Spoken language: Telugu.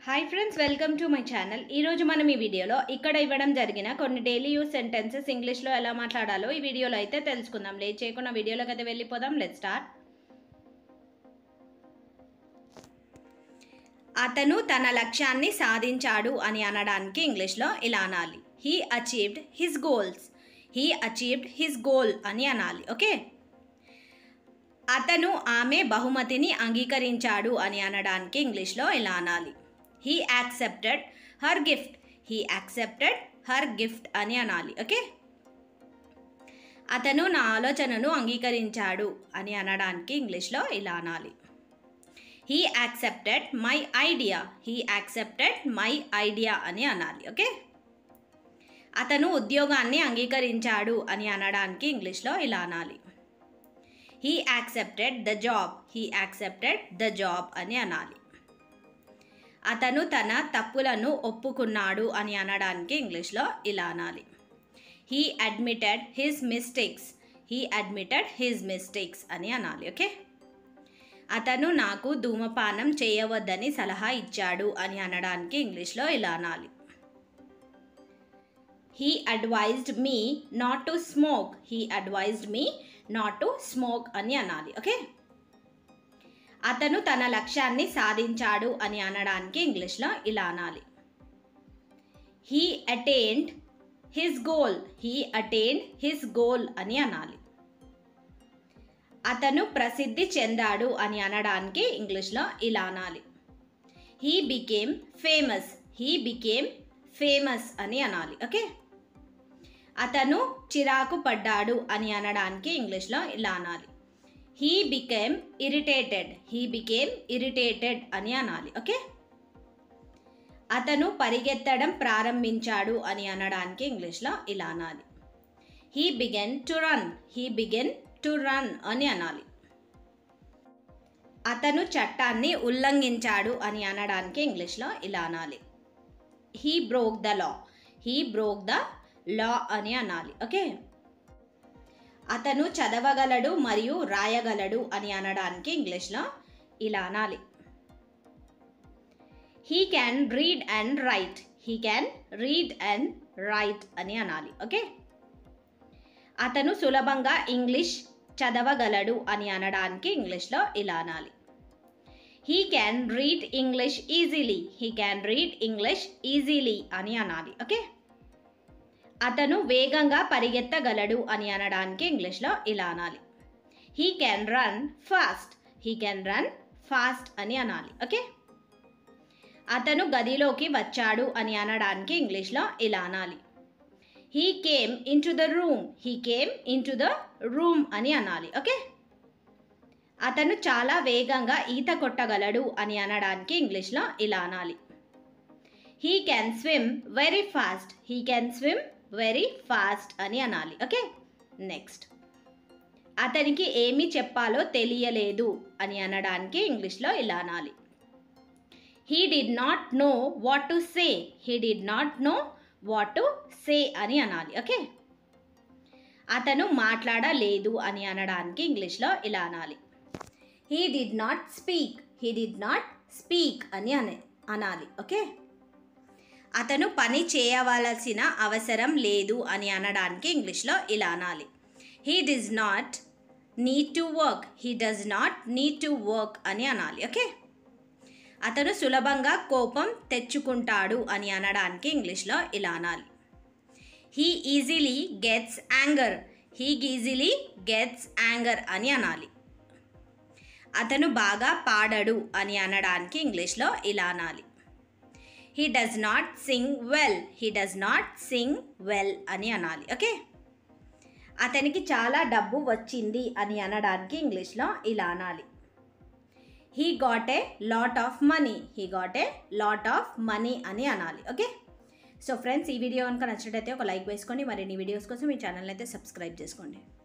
hi friends welcome to my channel ఈరోజు మనం ఈ వీడియోలో ఇక్కడ ఇవ్వడం జరిగిన కొన్ని డైలీ యూస్ సెంటెన్సెస్ ఇంగ్లీష్లో ఎలా మాట్లాడాలో ఈ వీడియోలో అయితే తెలుసుకుందాం లేట్ చేయకుండా వీడియోలోకి అయితే వెళ్ళిపోదాం లెట్ స్టార్ట్ అతను తన లక్ష్యాన్ని సాధించాడు అని అనడానికి ఇంగ్లీష్లో ఇలా అనాలి he achieved his goals he achieved his goal అని అనాలి ఓకే అతను ఆమె బహుమతిని అంగీకరించాడు అని అనడానికి ఇంగ్లీష్లో ఇలా అనాలి he accepted her gift he accepted her gift అని అనాలి ఓకే అతను నా ఆలోచనను అంగీకరించాడు అని అనడానికి ఇంగ్లీష్లో ఇలా అనాలి he accepted my idea he accepted my idea అని అనాలి ఓకే అతను ఉద్యోగాన్ని అంగీకరించాడు అని అనడానికి ఇంగ్లీష్లో ఇలా అనాలి he accepted the job he accepted the job అని అనాలి అతను తన తప్పులను ఒప్పుకున్నాడు అని అనడానికి ఇంగ్లీష్లో ఇలా అనాలి he admitted his mistakes he admitted his mistakes అని అనాలి ఓకే అతను నాకు ధూమపానం చేయవద్దని సలహా ఇచ్చాడు అని అనడానికి ఇంగ్లీష్లో ఇలా అనాలి he advised me not to smoke he advised me not to smoke అని అనాలి ఓకే అతను తన లక్ష్యాన్ని సాధించాడు అని అనడానికి ఇంగ్లీష్లో ఇలా అనాలి he attained his goal he attained his goal అని అనాలి అతను ప్రసిద్ధి చెందాడు అని అనడానికి ఇంగ్లీష్లో ఇలా అనాలి he became famous he became famous అని అనాలి ఓకే అతను చిరాకు పడ్డాడు అని అనడానికి ఇంగ్లీష్లో ఇలా అనాలి he became irritated he became irritated అని అనాలి ఓకే అతను పరిగెత్తడం ప్రారంభించాడు అని అనడానికి ఇంగ్లీష్లో ఇలా అనాలి he began to run he began to run అని అనాలి అతను చట్టాన్ని ఉల్లంఘించాడు అని అనడానికి ఇంగ్లీష్లో ఇలా అనాలి he broke the law he broke the law అని అనాలి ఓకే అతను చదవగలడు మరియు రాయగలడు అని అనడానికి ఇంగ్లీష్లో ఇలా అనాలి he can read and write he can read and write అని అనాలి ఓకే అతను సులభంగా ఇంగ్లీష్ చదవగలడు అని అనడానికి ఇంగ్లీష్లో ఇలా అనాలి he can read English easily he can read English easily అని అనాలి ఓకే అతను వేగంగా పరిగెత్తగలడు అని అనడానికి ఇంగ్లీష్లో ఇలా అనాలి he can run fast he can run fast అని అనాలి ఓకే అతను గదిలోకి వచ్చాడు అని అనడానికి ఇంగ్లీష్లో ఇలా అనాలి he came in to the room he came in to the room అని అనాలి ఓకే అతను చాలా వేగంగా ఈత కొట్టగలడు అని అనడానికి ఇంగ్లీష్లో ఇలా అనాలి he can swim very fast he can swim very fast అని అనాలి ఓకే నెక్స్ట్ అతనికి ఏమి చెప్పాలో తెలియలేదు అని అనడానికి ఇంగ్లీష్లో ఇలా అనాలి he did not know what to say he did not know what to say అని అనాలి ఓకే అతను మాట్లాడలేదు అని అనడానికి ఇంగ్లీష్లో ఇలా అనాలి he did not speak he did not speak అని అనే అనాలి ఓకే అతను పని చేయవలసిన అవసరం లేదు అని అనడానికి ఇంగ్లీష్లో ఇలా అనాలి he does not need to work he does not need to work అని అనాలి ఓకే అతను సులభంగా కోపం తెచ్చుకుంటాడు అని అనడానికి ఇంగ్లీష్లో ఇలా అనాలి he easily gets anger he easily gets anger అని అనాలి అతను బాగా పాడడు అని అనడానికి ఇంగ్లీష్లో ఇలా అనాలి he does not sing well he does not sing well అని అనాలి ఓకే అతనికి చాలా డబ్బు వచ్చింది అని అనడానికి ఇంగ్లీష్లో ఇలా అనాలి he got a lot of money he got a lot of money అని అనాలి ఓకే సో ఫ్రెండ్స్ ఈ వీడియో కనుక నచ్చినట్టయితే ఒక లైక్ వేసుకోండి మరిన్ని వీడియోస్ కోసం ఈ ఛానల్ అయితే సబ్స్క్రైబ్ చేసుకోండి